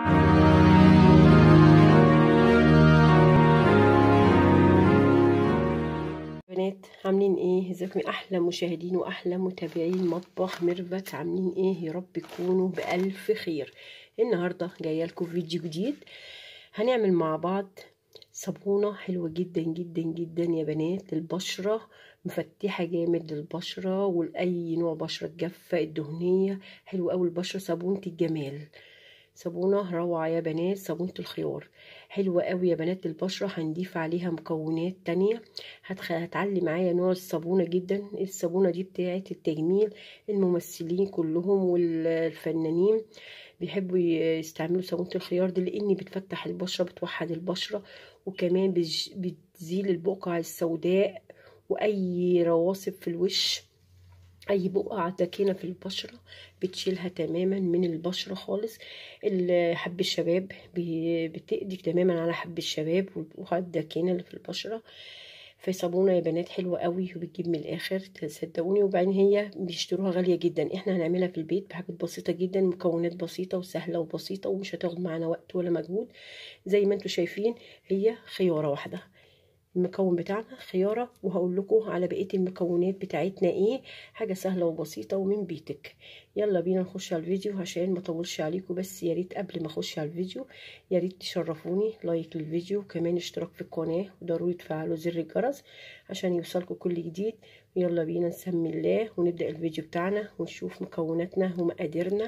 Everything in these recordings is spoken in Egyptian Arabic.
بنات عاملين ايه ازيكم يا احلى مشاهدين واحلى متابعين مطبخ ميرفت عاملين ايه يا رب تكونوا بالف خير النهارده جايه لكم فيديو جديد هنعمل مع بعض صابونه حلوه جدا جدا جدا يا بنات للبشره مفتحه جامد للبشره ولاي نوع بشره جافه الدهنيه حلوه قوي البشره صابونه الجمال صابونه روعه يا بنات صابونه الخيار حلوه قوي يا بنات البشره هنضيف عليها مكونات تانية هتخ... هتعلي معايا نوع الصابونه جدا الصابونه دي بتاعه التجميل الممثلين كلهم والفنانين بيحبوا يستعملوا صابونه الخيار دي لان بتفتح البشره بتوحد البشره وكمان بج... بتزيل البقع السوداء واي رواسب في الوش اي بقعه داكنه في البشره بتشيلها تماما من البشره خالص حب الشباب بتقضي تماما على حب الشباب والبقعه الداكنه اللي في البشره في صابونه يا بنات حلوه قوي وبتجيب من الاخر تصدقوني وبعدين هي بيشتروها غاليه جدا احنا هنعملها في البيت بحاجات بسيطه جدا مكونات بسيطه وسهله وبسيطه ومش هتاخد معانا وقت ولا مجهود زي ما انتم شايفين هي خياره واحده المكون بتاعنا خيارة وهقول لكم على بقية المكونات بتاعتنا ايه حاجة سهلة وبسيطة ومن بيتك يلا بينا نخش على الفيديو عشان ما اطولش عليكم بس يا ريت قبل ما اخش على الفيديو يا ريت تشرفوني لايك للفيديو كمان اشتراك في القناة وضروري تفعلوا زر الجرس عشان يوصلكم كل جديد يلا بينا نسمي الله ونبدأ الفيديو بتاعنا ونشوف مكوناتنا ومقاديرنا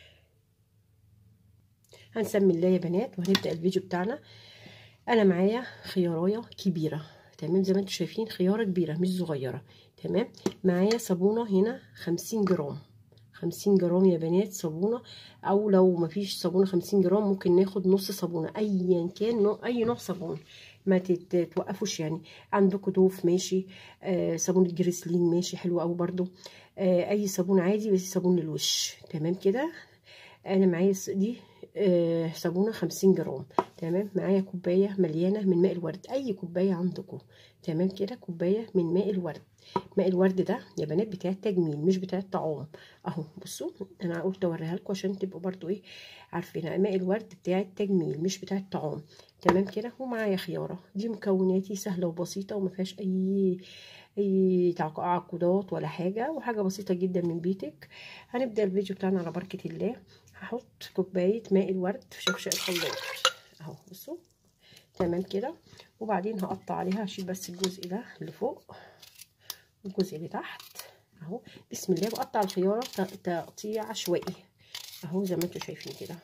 هنسمي الله يا بنات وهنبدأ الفيديو بتاعنا انا معايا خيارايه كبيره تمام زي ما انتم شايفين خياره كبيره مش صغيره تمام معايا صابونه هنا خمسين جرام خمسين جرام يا بنات صابونه او لو مفيش صابونه خمسين جرام ممكن ناخد نص صابونه ايا كان نوع اي نوع صابون ما تتوقفوش يعني عندكم دوف ماشي آه صابونه جريسلين ماشي حلو قوي برده آه اي صابون عادي بس صابون للوش تمام كده انا معايا دي آه صابونه خمسين جرام تمام معايا كوبايه مليانه من ماء الورد اي كوبايه عندكم تمام كده كوبايه من ماء الورد ماء الورد ده يا بنات بتاع التجميل مش بتاع الطعام اهو بصوا انا قلت اوريها لكم عشان تبقوا برضو ايه عارفين ماء الورد بتاع التجميل مش بتاع الطعام تمام كده ومعايا خياره دي مكوناتي سهله وبسيطه وما فيهاش اي اي تعقدات ولا حاجه وحاجه بسيطه جدا من بيتك هنبدا الفيديو بتاعنا على بركه الله هحط كوبايه ماء الورد في شفشق الخلاط اهو بصوا تمام كده وبعدين هقطع عليها هشيل بس الجزء ده اللي فوق والجزء اللي تحت اهو بسم الله بقطع الخياره تقطيع عشوائي اهو زي ما انتم شايفين كده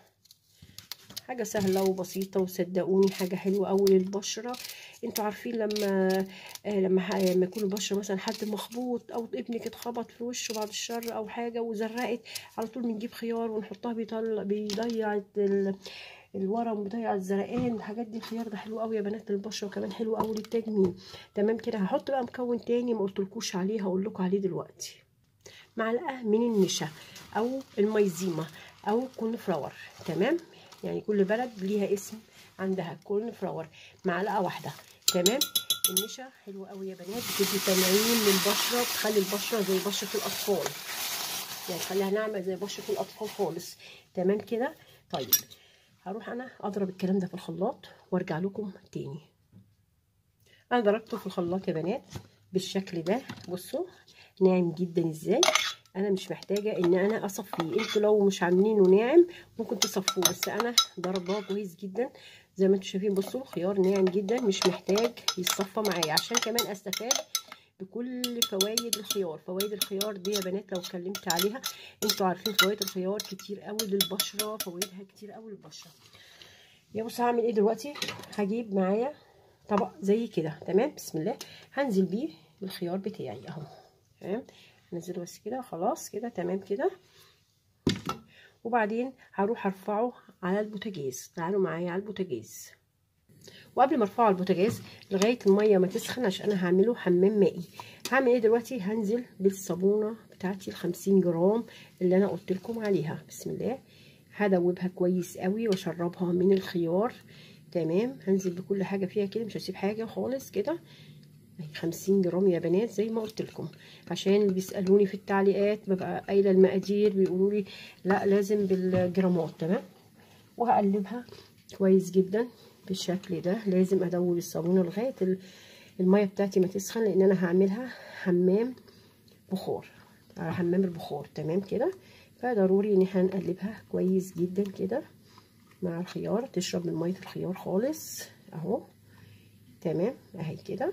حاجه سهله وبسيطه وصدقوني حاجه حلوه قوي للبشره انتوا عارفين لما آه لما لما يكون البشره مثلا حد مخبوط او ابنك اتخبط في وشه بعد الشر او حاجه وزرقت على طول بنجيب خيار ونحطها بيطلع بيضيع الورم بيضيع الزرقان الحاجات دي الخيار ده حلو قوي يا بنات للبشره وكمان حلو قوي للتجميل تمام كده هحط بقى مكون تاني ما قلتلكوش عليه هقول لكم عليه دلوقتي معلقه من النشا او الميزيما او كون فلاور تمام يعني كل بلد ليها اسم عندها كورن فلاور معلقه واحده تمام النشا حلوه قوي يا بنات بتدي تنعيم للبشره بتخلي البشره زي بشره الاطفال يعني تخليها ناعمه زي بشره الاطفال خالص تمام كده طيب هروح انا اضرب الكلام ده في الخلاط وارجع لكم تاني انا ضربته في الخلاط يا بنات بالشكل ده بصوا ناعم جدا ازاي انا مش محتاجه ان انا اصفيه انتوا لو مش عاملينه ناعم ممكن تصفوه بس انا ضرباه كويس جدا زي ما انتوا شايفين بصوا الخيار ناعم جدا مش محتاج يتصفى معايا عشان كمان استفاد بكل فوائد الخيار فوائد الخيار دي يا بنات لو اتكلمت عليها انتوا عارفين فوائد الخيار كتير قوي للبشره فوائدها كتير قوي للبشره يا بص هعمل ايه دلوقتي هجيب معايا طبق زي كده تمام بسم الله هنزل بيه الخيار بتاعي اهو تمام هنزله بس كده خلاص كده تمام كده وبعدين هروح ارفعه على البوتاجاز تعالوا معايا على البوتاجاز وقبل ما ارفعه على البوتاجاز لغايه الميه ما تسخن عشان انا هعمله حمام مائي هعمل ايه دلوقتي هنزل بالصابونه بتاعتي ال50 جرام اللي انا قلت لكم عليها بسم الله هدوبها كويس قوي واشربها من الخيار تمام هنزل بكل حاجه فيها كده مش هسيب حاجه خالص كده خمسين جرام يا بنات زي ما قلت لكم عشان اللي بيسالوني في التعليقات ببقى قايله المقادير بيقولوا لي لا لازم بالجرامات تمام وهقلبها كويس جدا بالشكل ده لازم ادوب الصابونه لغايه الميه بتاعتي ما تسخن لان انا هعملها حمام بخار على حمام البخار تمام كده فضروري ان احنا نقلبها كويس جدا كده مع الخيار تشرب من ميه الخيار خالص اهو تمام اهي كده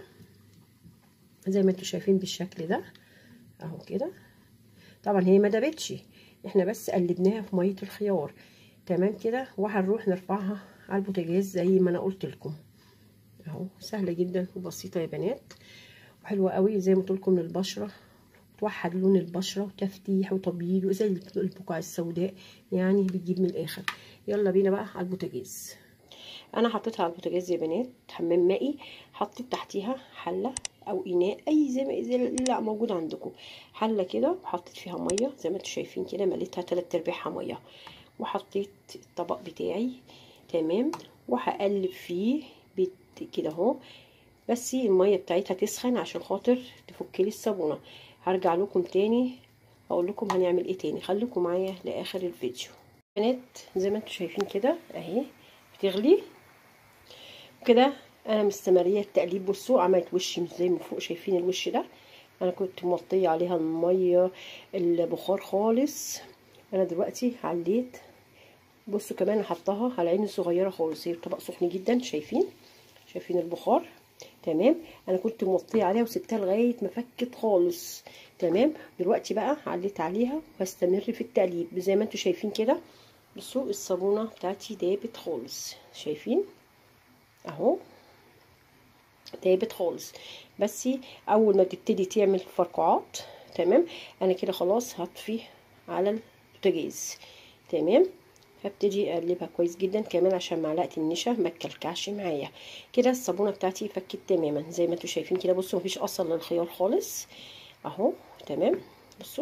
زي ما انتم شايفين بالشكل ده اهو كده طبعا هي ما دابتش احنا بس قلبناها في ميه الخيار تمام كده وهنروح نرفعها على البوتاجاز زي ما انا قلت لكم اهو سهله جدا وبسيطه يا بنات وحلوه قوي زي ما قلت لكم للبشره توحد لون البشره وتفتيح وتبييض وزي البقع السوداء يعني بتجيب من الاخر يلا بينا بقى على البوتاجاز انا حطيتها على البوتاجاز يا بنات حمام مائي حطيت تحتيها حله او اناء اي زي ما زي اللي موجود عندكم حله كده وحطيت فيها ميه زي ما انتم شايفين كده مليتها تلات ارباعها ميه وحطيت الطبق بتاعي تمام وهقلب فيه كده اهو بس الميه بتاعتها تسخن عشان خاطر تفك لي الصابونه هرجع لكم تاني اقول لكم هنعمل ايه تاني خليكم معايا لاخر الفيديو بنات زي ما انتم شايفين كده اهي بتغلي كده انا مستمريه التقليب بصوا عملت وش مش زي ما فوق شايفين الوش ده انا كنت موطيه عليها الميه البخار خالص انا دلوقتي عليت بصوا كمان حطها على عين الصغيره خالص هي الطبق سخن جدا شايفين شايفين البخار تمام انا كنت موطيه عليها وسبتها لغايه ما فكت خالص تمام دلوقتي بقى عليت عليها وهستمر في التقليب زي ما انتم شايفين كده بصوا الصابونه بتاعتي دابت خالص شايفين اهو دابت خالص بس اول ما تبتدي تعمل فرقعات تمام انا كده خلاص هطفي على البوتاجاز تمام هبتدي اقلبها كويس جدا كمان عشان معلقه النشا ما تكلكعش معايا كده الصابونه بتاعتي فكت تماما زي ما انتم شايفين كده بصوا مفيش اثر للخيار خالص اهو تمام بصوا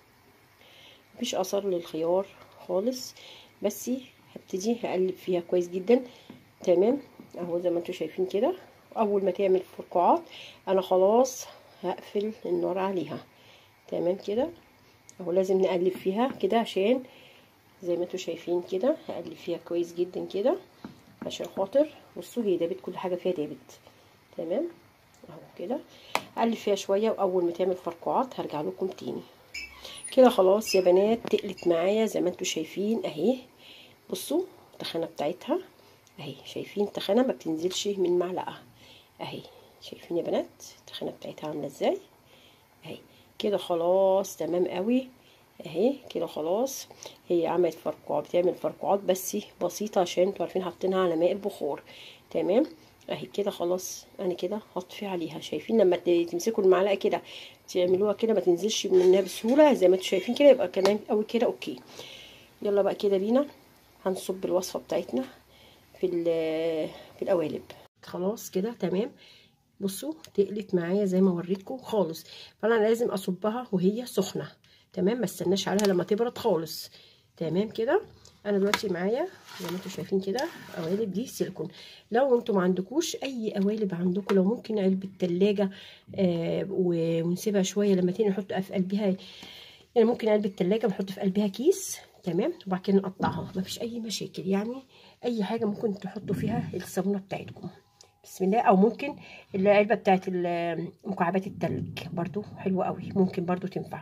مفيش اثر للخيار خالص بس هبتدي هقلب فيها كويس جدا تمام اهو زي ما انتم شايفين كده اول ما تعمل فرقعات انا خلاص هقفل النار عليها تمام كده اهو لازم نقلب فيها كده عشان زي ما انتم شايفين كده هقلب فيها كويس جدا كده عشان خاطر بصوا هي دابت كل حاجه فيها دابت تمام اهو كده اقلب فيها شويه واول ما تعمل فرقعات هرجع لكم تاني كده خلاص يا بنات تقلت معايا زي ما انتم شايفين اهي بصوا التخانه بتاعتها اهي شايفين التخانه ما بتنزلش من معلقه اهي شايفين يا بنات التخانه بتاعتها عامله ازاي اهي كده خلاص تمام قوي اهي كده خلاص هي عملت فرقعات بتعمل فرقعات بس بسيطه عشان انتوا عارفين حاطينها على ماء البخار تمام اهي كده خلاص انا كده هطفي عليها شايفين لما تمسكوا المعلقه كده تعملوها كده ما تنزلش منها بسهوله زي ما انتوا شايفين كده يبقى كمان قوي كده اوكي يلا بقى كده بينا هنصب الوصفه بتاعتنا في في القوالب خلاص كده تمام بصوا تقلت معايا زي ما وريتكم خالص فانا لازم اصبها وهي سخنه تمام ما استناش عليها لما تبرد خالص تمام كده انا دلوقتي معايا زي ما انتم شايفين كده قوالب دي سيليكون لو انتم ما عندكوش اي قوالب عندكم لو ممكن علبه تلاجة آه ونسيبها شويه لما تيجي نحط في قلبها يعني ممكن علبه تلاجة نحط في قلبها كيس تمام وبعد كده نقطعها مفيش اي مشاكل يعني اي حاجه ممكن تحطوا فيها الصابونه بتاعتكم بسم الله او ممكن العلبه بتاعت مكعبات التلج برضو حلوه قوي ممكن برضو تنفع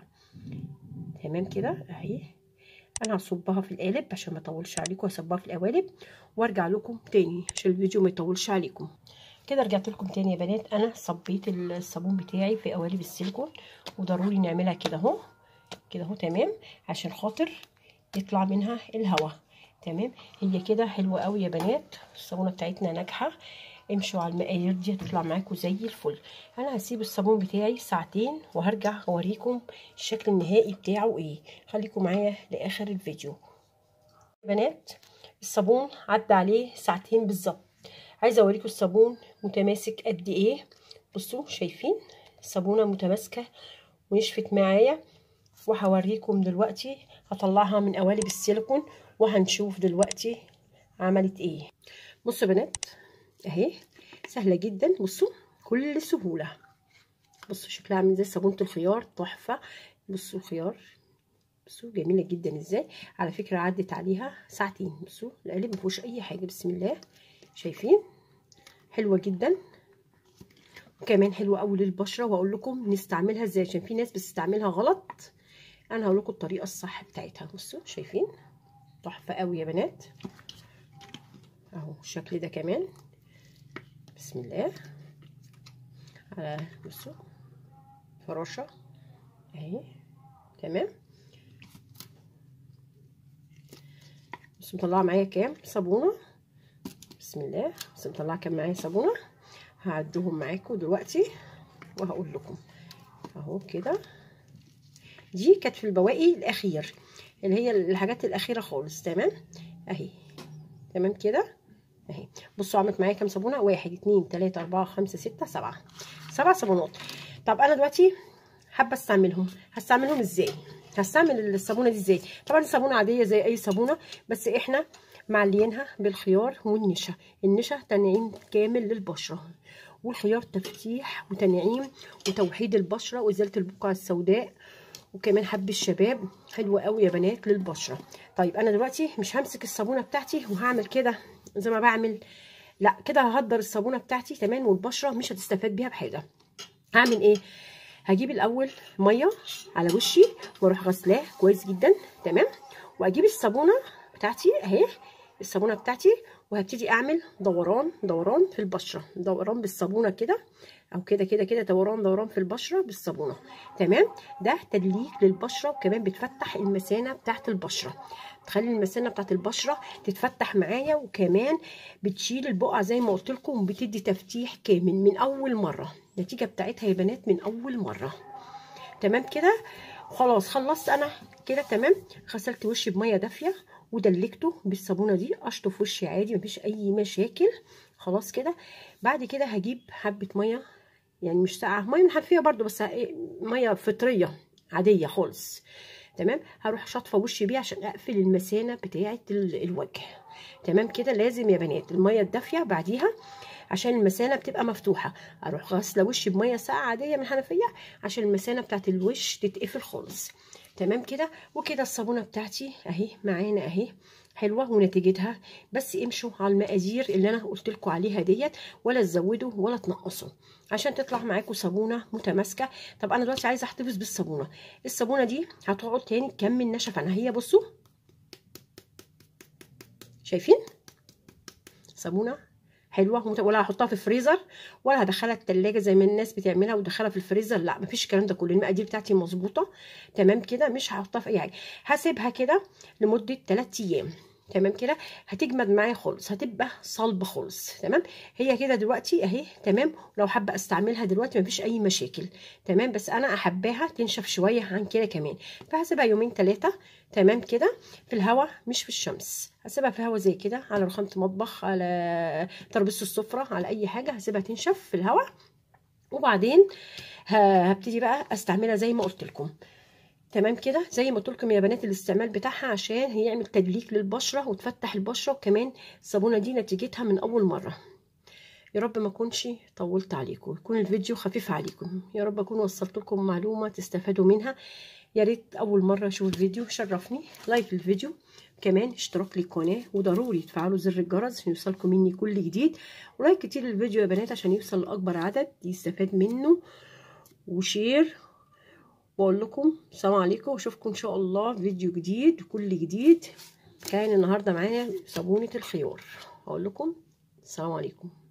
تمام كده اهي انا هصبها في القالب عشان ما اطولش عليكم هصبها في القوالب وارجع لكم تاني عشان الفيديو ما يطولش عليكم كده رجعت لكم تاني يا بنات انا صبيت الصابون بتاعي في قوالب السيليكون وضروري نعملها كده اهو كده اهو تمام عشان خاطر يطلع منها الهواء تمام هي كده حلوه قوي يا بنات الصابونه بتاعتنا ناجحه امشوا على المقادير دي هتطلع معاكم زي الفل انا هسيب الصابون بتاعي ساعتين وهرجع اوريكم الشكل النهائي بتاعه ايه خليكم معايا لاخر الفيديو بنات الصابون عدى عليه ساعتين بالظبط عايزه اوريكم الصابون متماسك قد ايه بصوا شايفين الصابونه متماسكه ونشفت معايا وهوريكم دلوقتي هطلعها من قوالب السيليكون وهنشوف دلوقتي عملت ايه بصوا يا بنات اهي سهله جدا بصوا كل سهوله بصوا شكلها عامل زي صابونه الخيار تحفه بصوا الخيار بصوا جميله جدا ازاي على فكره عدت عليها ساعتين بصوا القالب ما فيهوش اي حاجه بسم الله شايفين حلوه جدا وكمان حلوه قوي للبشره واقول لكم نستعملها ازاي عشان في ناس بتستعملها غلط انا هقول لكم الطريقه الصح بتاعتها بصوا شايفين تحفه قوي يا بنات اهو الشكل ده كمان بسم الله على بصوا فراشه اهي تمام بس مطلعه معايا كام صابونه بسم الله بس مطلعه كام معايا صابونه هعدهم معاكم دلوقتي وهقول لكم اهو كده دي كانت في البواقي الاخير اللي هي الحاجات الاخيره خالص تمام اهي تمام كده اهي بصوا عملت معايا كام صابونه واحد اتنين تلاته اربعه خمسه سته سبعه سبع صابونات طب انا دلوقتي حابه استعملهم هستعملهم ازاي هستعمل الصابونه دي ازاي طبعا الصابونه عاديه زي اي صابونه بس احنا معلينها بالخيار والنشا النشا تنعيم كامل للبشره والخيار تفتيح وتنعيم وتوحيد البشره وازاله البقع السوداء وكمان حب الشباب حلوه قوي يا بنات للبشره طيب انا دلوقتي مش همسك الصابونه بتاعتي وهعمل كده زي ما بعمل لا كده ههدر الصابونه بتاعتي تمام والبشره مش هتستفاد بيها بحاجه هعمل ايه هجيب الاول ميه على وشي واروح غسلاه كويس جدا تمام واجيب الصابونه بتاعتي اهي الصابونه بتاعتي وهبتدي اعمل دوران دوران في البشره دوران بالصابونه كده او كده كده كده دوران دوران في البشره بالصابونه تمام ده تدليك للبشره وكمان بتفتح المثانه بتاعت البشره تخلي المثانه بتاعت البشره تتفتح معايا وكمان بتشيل البقع زي ما قلت لكم وبتدي تفتيح كامل من اول مره النتيجه بتاعتها يا بنات من اول مره تمام كده خلاص خلصت انا كده تمام غسلت وشي بميه دافيه ودلكته بالصابونه دي اشطف وشي عادي مفيش اي مشاكل خلاص كده بعد كده هجيب حبه ميه يعني مش ساقعه ميه من الحنفيه برده بس ميه فطريه عاديه خالص تمام هروح شاطفه وشي بيه عشان اقفل المثانه بتاعه الوجه تمام كده لازم يا بنات الميه الدافيه بعديها عشان المثانه بتبقى مفتوحه اروح غاسله وشي بميه ساقعه عاديه من الحنفيه عشان المثانه بتاعه الوش تتقفل خالص تمام كده وكده الصابونه بتاعتي اهي معانا اهي حلوه ونتيجتها بس امشوا على المقادير اللي انا قلت لكم عليها ديت ولا تزودوا ولا تنقصوا عشان تطلع معاكم صابونه متماسكه طب انا دلوقتي عايزه احتفظ بالصابونه الصابونه دي هتقعد تاني تكمل نشف عنها هي بصوا شايفين صابونه حلوه ولا هحطها في الفريزر ولا هدخلها التلاجة زي ما الناس بتعملها وتدخلها في الفريزر لا مفيش الكلام ده كله المقادير بتاعتي مظبوطه تمام كده مش هحطها في اي حاجه هسيبها كده لمده 3 ايام تمام كده هتجمد معايا خالص هتبقى صلبه خالص تمام هي كده دلوقتي اهي تمام لو حابه استعملها دلوقتي مفيش اي مشاكل تمام بس انا احباها تنشف شويه عن كده كمان فهسيبها يومين ثلاثه تمام كده في الهواء مش في الشمس هسيبها في الهواء زي كده على رخامه مطبخ على ترابيزه السفره على اي حاجه هسيبها تنشف في الهواء وبعدين هبتدي بقى استعملها زي ما قلت لكم تمام كده زي ما قلت لكم يا بنات الاستعمال بتاعها عشان هيعمل تدليك للبشره وتفتح البشره وكمان الصابونه دي نتيجتها من اول مره يا رب ما اكونش طولت عليكم يكون الفيديو خفيف عليكم يا رب اكون وصلت لكم معلومه تستفادوا منها يا ريت اول مره اشوف الفيديو شرفني لايك للفيديو كمان اشتراك للقناه وضروري تفعلوا زر الجرس عشان يوصلكم مني كل جديد ولايك كتير للفيديو يا بنات عشان يوصل لاكبر عدد يستفاد منه وشير بقول لكم السلام عليكم واشوفكم ان شاء الله فيديو جديد كل جديد كان النهارده معانا صابونه الخيار اقول لكم السلام عليكم